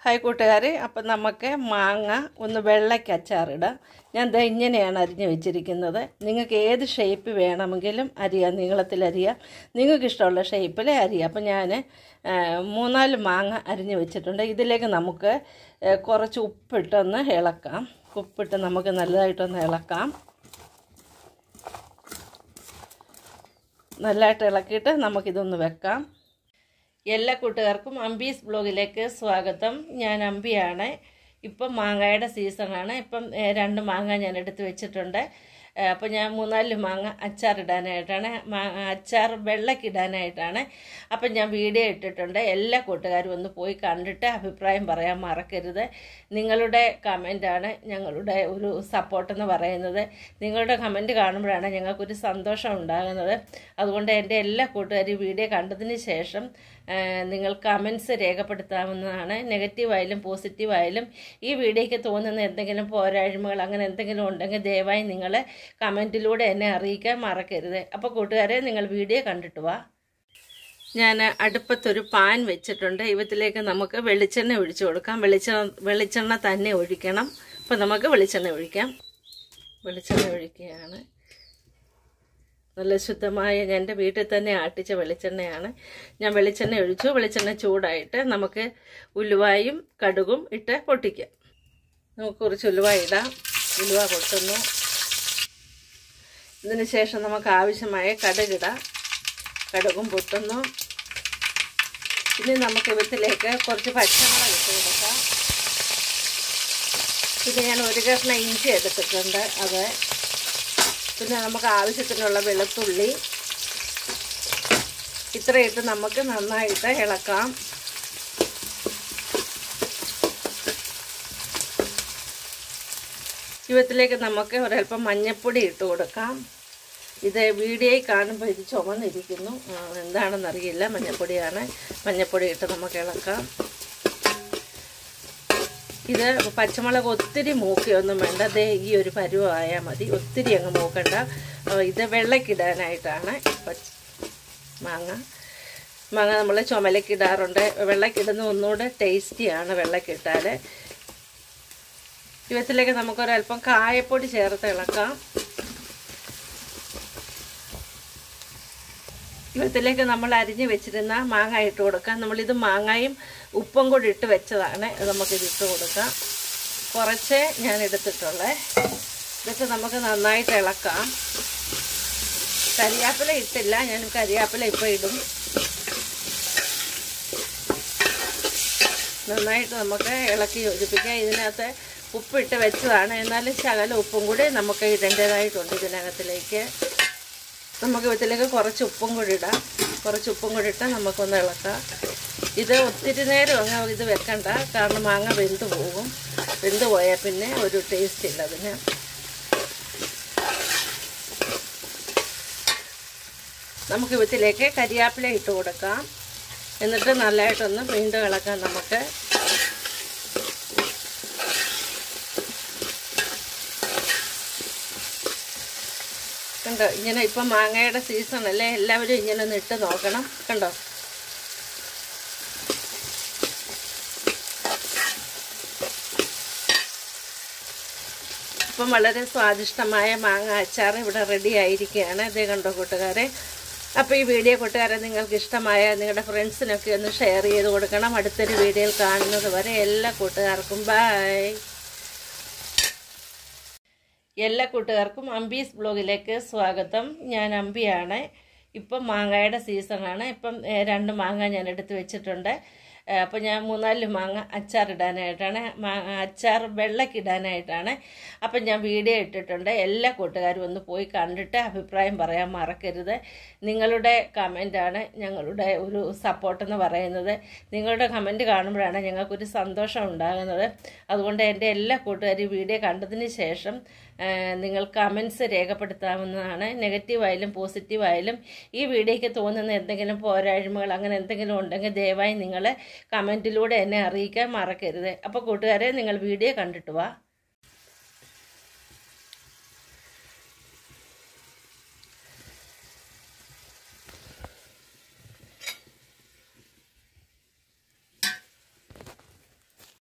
hi കൂട്ടുകാരെ അപ്പം നമുക്ക് മാങ്ങ ഒന്ന് വെള്ളയ്ക്ക് അച്ചാറിടാം ഞാൻ ദാ ഇങ്ങനെയാണ് അരിഞ്ഞ് വെച്ചിരിക്കുന്നത് നിങ്ങൾക്ക് ഏത് ഷേപ്പ് വേണമെങ്കിലും അരിയാം നീളത്തിൽ അരിയാം നിങ്ങൾക്ക് ഇഷ്ടമുള്ള ഷേപ്പിൽ അരിയാം അപ്പം ഞാൻ മൂന്നാല് മാങ്ങ അരിഞ്ഞ് വെച്ചിട്ടുണ്ട് ഇതിലേക്ക് നമുക്ക് ആ, കുറച്ച് ഉപ്പിട്ടൊന്ന് ഇളക്കാം ഉപ്പിട്ട് നമുക്ക് നല്ലതായിട്ടൊന്ന് ഇളക്കാം നല്ലതായിട്ട് ഇളക്കിയിട്ട് നമുക്കിതൊന്ന് വെക്കാം എല്ലാ കൂട്ടുകാർക്കും അമ്പീസ് ബ്ലോഗിലേക്ക് സ്വാഗതം ഞാൻ അമ്പിയാണ് ഇപ്പം മാങ്ങയുടെ സീസണാണ് ഇപ്പം ഏ, രണ്ട് മാങ്ങ ഞാൻ എടുത്ത് വെച്ചിട്ടുണ്ട് ഏ, അപ്പം ഞാൻ മൂന്നാല് മാങ്ങ അച്ചാറിടാനായിട്ടാണ് മാ- അച്ചാർ വെള്ളക്കിടാനായിട്ടാണ് അപ്പം ഞാൻ വീഡിയോ ഇട്ടിട്ടുണ്ട് എല്ലാ കൂട്ടുകാരും ഒന്ന് പോയി കണ്ടിട്ട് അഭിപ്രായം പറയാൻ മറക്കരുത് നിങ്ങളുടെ കമൻ്റാണ് ഞങ്ങളുടെ ഒരു സപ്പോർട്ടെന്ന് പറയുന്നത് നിങ്ങളുടെ കമൻറ്റ് കാണുമ്പോഴാണ് ഞങ്ങൾക്കൊരു സന്തോഷം ഉണ്ടാകുന്നത് അതുകൊണ്ട് എൻ്റെ എല്ലാ കൂട്ടുകാരും വീഡിയോ കണ്ടതിന് ശേഷം ആ, നിങ്ങൾ കമൻസ് രേഖപ്പെടുത്താവുന്നതാണ് നെഗറ്റീവായാലും പോസിറ്റീവായാലും ഈ വീഡിയോയ്ക്ക് തോന്നുന്ന എന്തെങ്കിലും പോരായ്മകൾ അങ്ങനെ എന്തെങ്കിലും ഉണ്ടെങ്കിൽ ദയവായി നിങ്ങൾ കമൻറ്റിലൂടെ എന്നെ അറിയിക്കാൻ മറക്കരുത് അപ്പോൾ കൂട്ടുകാരെ നിങ്ങൾ വീഡിയോ കണ്ടിട്ട് വാ ഞാൻ അടുപ്പത്തൊരു പാൻ വെച്ചിട്ടുണ്ട് ഇവത്തിലേക്ക് നമുക്ക് വെളിച്ചെണ്ണ ഒഴിച്ചു കൊടുക്കാം വെളിച്ചെണ്ണ വെളിച്ചെണ്ണ തന്നെ ഒഴിക്കണം അപ്പോൾ നമുക്ക് വെളിച്ചെണ്ണ ഒഴിക്കാം വെളിച്ചെണ്ണ ഒഴിക്കുകയാണ് നല്ല ശുദ്ധമായ ഞാൻ എൻ്റെ വീട്ടിൽ തന്നെ ആട്ടിച്ച വെളിച്ചെണ്ണയാണ് ഞാൻ വെളിച്ചെണ്ണ ഒഴിച്ചു വെളിച്ചെണ്ണ ചൂടായിട്ട് നമുക്ക് ഉലുവായും കടുകും ഇട്ട് പൊട്ടിക്കാം നമുക്ക് കുറച്ച് ഉലുവ ഇടാം ഉലുവ പൊട്ടുന്നു ഇതിന് ശേഷം നമുക്ക് ആവശ്യമായ കടുകിടാം കടുകും പൊട്ടുന്നു ഇനി നമുക്ക് വിത്തിലേക്ക് കുറച്ച് പച്ചമുളക് ഇട്ട് കൊടുക്കാം പിന്നെ ഞാൻ ഒരു കഷ്ണം ഇഞ്ചി എടുത്തിട്ടുണ്ട് അത് പിന്നെ നമുക്ക് ആവശ്യത്തിനുള്ള വെളുത്തുള്ളി ഇത്രയിട്ട് നമുക്ക് നന്നായിട്ട് ഇളക്കാം ജീവിതത്തിലേക്ക് നമുക്ക് ഒരല്പം മഞ്ഞൾപ്പൊടി ഇട്ട് കൊടുക്കാം ഇത് വീഡിയോയിൽ കാണുമ്പോൾ ഇത് ചുമന്നിരിക്കുന്നു ആ, എന്താണെന്നറിയില്ല മഞ്ഞൾപ്പൊടിയാണ് മഞ്ഞൾപ്പൊടി ഇട്ട് നമുക്ക് ഇളക്കാം ഇത് പച്ചമുളക് ഒത്തിരി മൂക്കുകയൊന്നും വേണ്ട ദേ ഈ ഒരു പരുവമായാൽ മതി ഒത്തിരി അങ്ങ് മൂക്കണ്ട ആ, ഇത് വെള്ളക്കിടാനായിട്ടാണ് പച്ച മാങ്ങ മാങ്ങ നമ്മൾ ചുമലക്കിടാറുണ്ട് വെള്ളക്കിടുന്ന ഒന്നുകൂടെ ടേസ്റ്റിയാണ് വെള്ളക്കിട്ടാൽ ഇവത്തിലേക്ക് നമുക്കൊരല്പം കായപ്പൊടി ചേർത്ത് ഇളക്കാം ഇവത്തിലേക്ക് നമ്മൾ അരിഞ്ഞ് വെച്ചിരുന്ന മാങ്ങ ഇട്ട് കൊടുക്കാം നമ്മളിത് മാങ്ങയും ഉപ്പും കൂടി ഇട്ട് വെച്ചതാണ് ഇത് നമുക്കിത് ഇട്ട് കൊടുക്കാം കുറച്ച് ഞാൻ എടുത്തിട്ടുള്ളേ ഇതൊക്കെ നമുക്ക് നന്നായിട്ട് ഇളക്കാം കരിയാപ്പില ഇട്ടില്ല ഞാൻ കരിയാപ്പില ഇപ്പോൾ ഇടും നന്നായിട്ട് നമുക്ക് ഇളക്കി യോജിപ്പിക്കാം ഇതിനകത്ത് ഉപ്പിട്ട് വെച്ചതാണ് എന്നാലും ശകലം ഉപ്പും കൂടി നമുക്ക് ഇടേണ്ടതായിട്ടുണ്ട് ഇതിനകത്തിലേക്ക് നമുക്ക് ഇതിലേക്ക് കുറച്ച് ഉപ്പും കൂടി ഇടാം കുറച്ച് ഉപ്പും കൂടി ഇട്ടാൽ നമുക്കൊന്ന് ഇളക്കാം ഇത് ഒത്തിരി നേരം അങ്ങ് ഇത് വെക്കണ്ട കാരണം മാങ്ങ വെന്ത് പോകും വെന്ത് പോയാൽ പിന്നെ ഒരു ടേസ്റ്റ് ഇല്ല അതിന് നമുക്ക് ഇതിലേക്ക് കരിയാപ്പില ഇട്ട് കൊടുക്കാം എന്നിട്ട് നല്ലതായിട്ടൊന്ന് വീണ്ടും ഇളക്കാം നമുക്ക് കണ്ടോ ഇങ്ങനെ ഇപ്പം മാങ്ങയുടെ സീസൺ അല്ലേ എല്ലാവരും ഇങ്ങനെ ഒന്ന് ഇട്ട് നോക്കണം കണ്ടോ ഇപ്പം വളരെ സ്വാദിഷ്ടമായ മാങ്ങ അച്ചാർ ഇവിടെ റെഡി ആയിരിക്കുകയാണ് ഇത് കണ്ടോ കൂട്ടുകാരെ അപ്പോൾ ഈ വീഡിയോ കൂട്ടുകാരെ നിങ്ങൾക്ക് ഇഷ്ടമായ നിങ്ങളുടെ ഫ്രണ്ട്സിനൊക്കെ ഒന്ന് ഷെയർ ചെയ്ത് കൊടുക്കണം അടുത്തൊരു വീഡിയോയിൽ കാണുന്നത് വരെ എല്ലാ കൂട്ടുകാർക്കും ബായ് എല്ലാ കൂട്ടുകാർക്കും അമ്പീസ് ബ്ലോഗിലേക്ക് സ്വാഗതം ഞാൻ അമ്പിയാണ് ഇപ്പം മാങ്ങയുടെ സീസണാണ് ഇപ്പം ഏ, രണ്ട് മാങ്ങ ഞാൻ എടുത്ത് വെച്ചിട്ടുണ്ട് ഏ, അപ്പം ഞാൻ മൂന്നാല് മാങ്ങ അച്ചാറിടാനായിട്ടാണ് മാ- അച്ചാർ വെള്ളക്കിടാനായിട്ടാണ് അപ്പം ഞാൻ വീഡിയോ ഇട്ടിട്ടുണ്ട് എല്ലാ കൂട്ടുകാരും ഒന്ന് പോയി കണ്ടിട്ട് അഭിപ്രായം പറയാൻ മറക്കരുത് നിങ്ങളുടെ കമൻ്റാണ് ഞങ്ങളുടെ ഒരു സപ്പോർട്ടെന്ന് പറയുന്നത് നിങ്ങളുടെ കമൻറ്റ് കാണുമ്പോഴാണ് ഞങ്ങൾക്കൊരു സന്തോഷം ഉണ്ടാകുന്നത് അതുകൊണ്ട് എൻ്റെ എല്ലാ കൂട്ടുകാരും വീഡിയോ കണ്ടതിന് ശേഷം ആ, നിങ്ങൾ കമൻസ് രേഖപ്പെടുത്താവുന്നതാണ് നെഗറ്റീവായാലും പോസിറ്റീവായാലും ഈ വീഡിയോയ്ക്ക് തോന്നുന്ന എന്തെങ്കിലും പോരായ്മകൾ അങ്ങനെ എന്തെങ്കിലും ഉണ്ടെങ്കിൽ ദയവായി നിങ്ങൾ കമൻറ്റിലൂടെ എന്നെ അറിയിക്കാൻ മറക്കരുത് അപ്പോൾ കൂട്ടുകാരെ നിങ്ങൾ വീഡിയോ കണ്ടിട്ട് വാ